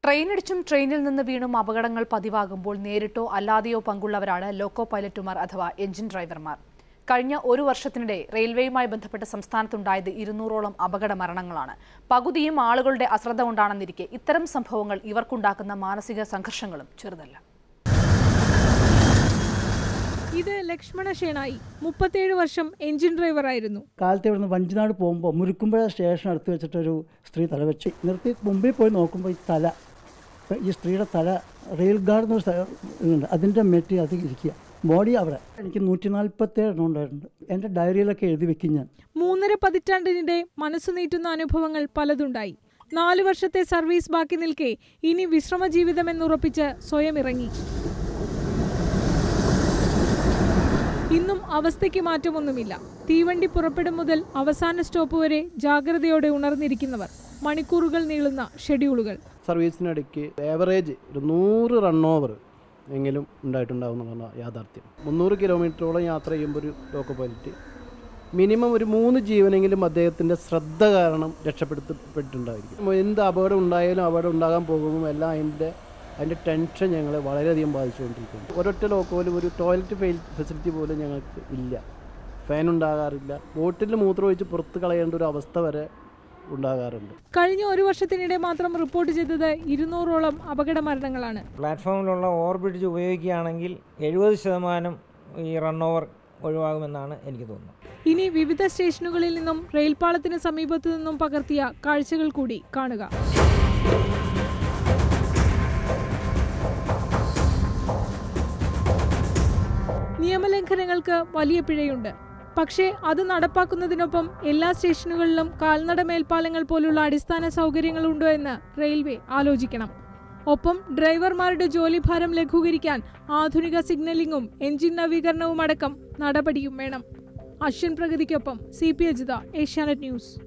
ട്രെയിനിടിച്ചും ട്രെയിനിൽ നിന്ന് വീണും അപകടങ്ങൾ പതിവാകുമ്പോൾ നേരിട്ടോ അല്ലാതെയോ പങ്കുള്ളവരാണ് ലോക്കോ പൈലറ്റുമാർ അഥവാ എഞ്ചിൻ ഡ്രൈവർമാർ കഴിഞ്ഞ ഒരു വർഷത്തിനിടെ റെയിൽവേയുമായി ബന്ധപ്പെട്ട് സംസ്ഥാനത്തുണ്ടായത് ഇരുന്നൂറോളം അപകട മരണങ്ങളാണ് പകുതിയും ആളുകളുടെ അശ്രദ്ധ കൊണ്ടാണെന്നിരിക്കെ ഇത്തരം സംഭവങ്ങൾ ഇവർക്കുണ്ടാക്കുന്ന മാനസിക സംഘർഷങ്ങളും ചെറുതല്ല ഇത് ലക്ഷ്മണ ഷേണായി മുപ്പത്തേഴ് വർഷം എഞ്ചിൻ ഡ്രൈവറായിരുന്നു കാലത്ത് ഇവിടുന്ന് വഞ്ചിനാട് പോകുമ്പോൾ മുരുക്കുമ്പഴ സ്റ്റേഷൻ അടുത്ത് വെച്ചിട്ടൊരു സ്ത്രീ തല വെച്ച് നിർത്തി മുമ്പിൽ പോയി നോക്കുമ്പോൾ ഈ തല ഈ സ്ത്രീയുടെ തല റെയിൽ ഗാർഡ് എന്നൊരു സ്ഥലം ഉണ്ട് അതിൻ്റെ മെറ്റി അത് ഇരിക്കുക ബോഡി അവിടെ എനിക്ക് നൂറ്റി നാൽപ്പത്തേഴ് എണ്ണം ഉണ്ടായിട്ടുണ്ട് എൻ്റെ ഡയറിയിലൊക്കെ എഴുതി വെക്കും ഞാൻ മൂന്നര പതിറ്റാണ്ടിനിടെ മനസ്സു നീറ്റുന്ന അനുഭവങ്ങൾ പലതുണ്ടായി നാലു വർഷത്തെ സർവീസ് ബാക്കി നിൽക്കെ ഇനി വിശ്രമ ജീവിതമെന്നുറപ്പിച്ച് സ്വയം ഇറങ്ങി ഇന്നും അവസ്ഥയ്ക്ക് മാറ്റമൊന്നുമില്ല തീവണ്ടി പുറപ്പെടും മുതൽ അവസാന സ്റ്റോപ്പ് വരെ ജാഗ്രതയോടെ ഉണർന്നിരിക്കുന്നവർ മണിക്കൂറുകൾ നീളുന്ന ഷെഡ്യൂളുകൾ സർവീസിനിടയ്ക്ക് ഏവറേജ് ഒരു നൂറ് റൺ ഓവർ എങ്കിലും ഉണ്ടായിട്ടുണ്ടാവും എന്നുള്ള യാഥാർത്ഥ്യം മുന്നൂറ് കിലോമീറ്ററോളം യാത്ര ചെയ്യുമ്പോൾ ഒരു ലോക്കോ പൈലറ്റ് മിനിമം ഒരു മൂന്ന് ജീവനെങ്കിലും അദ്ദേഹത്തിൻ്റെ ശ്രദ്ധ കാരണം രക്ഷപ്പെടുത്തപ്പെട്ടിട്ടുണ്ടായിരിക്കും എന്ത് അപകടം ഉണ്ടായാലും അപകടം ഉണ്ടാകാൻ പോകുമ്പോൾ എല്ലാം അതിൻ്റെ അതിൻ്റെ ടെൻഷൻ ഞങ്ങളെ വളരെയധികം ബാധിച്ചുകൊണ്ടിരിക്കുന്നു ഒരൊറ്റ ലോക്കോയിലും ഒരു ടോയ്ലറ്റ് ഫെയിൽ ഫെസിലിറ്റി പോലും ഞങ്ങൾക്ക് ഇല്ല ഫാൻ ഉണ്ടാകാറില്ല ബോട്ടിൽ മൂത്രം ഒഴിച്ച് പുറത്ത് കളയേണ്ട ഒരു അവസ്ഥ വരെ ഉണ്ടാകാറുണ്ട് കഴിഞ്ഞ ഒരു വർഷത്തിനിടെ മാത്രം റിപ്പോർട്ട് ചെയ്തത് ഇരുന്നൂറോളം അപകട മരണങ്ങളാണ് പ്ലാറ്റ്ഫോമിലുള്ള ഓവർബ്രിഡ്ജ് ഉപയോഗിക്കുകയാണെങ്കിൽ എഴുപത് ശതമാനം ഈ റൺ ഓവർ ഒഴിവാകുമെന്നാണ് എനിക്ക് തോന്നുന്നത് ഇനി വിവിധ സ്റ്റേഷനുകളിൽ നിന്നും റെയിൽപാളത്തിന് സമീപത്തു നിന്നും പകർത്തിയ കാഴ്ചകൾ കൂടി കാണുക നിയമലംഘനങ്ങൾക്ക് വലിയ പിഴയുണ്ട് പക്ഷേ അത് നടപ്പാക്കുന്നതിനൊപ്പം എല്ലാ സ്റ്റേഷനുകളിലും കാൽനട മേൽപ്പാലങ്ങൾ പോലുള്ള അടിസ്ഥാന സൗകര്യങ്ങളുണ്ടോ എന്ന് റെയിൽവേ ആലോചിക്കണം ഒപ്പം ഡ്രൈവർമാരുടെ ജോലിഭാരം ലഘൂകരിക്കാൻ ആധുനിക സിഗ്നലിംഗും എഞ്ചിൻ നവീകരണവും അടക്കം നടപടിയും വേണം അശ്വിൻ പ്രഗതിക്കൊപ്പം C P Ajitha Asianet news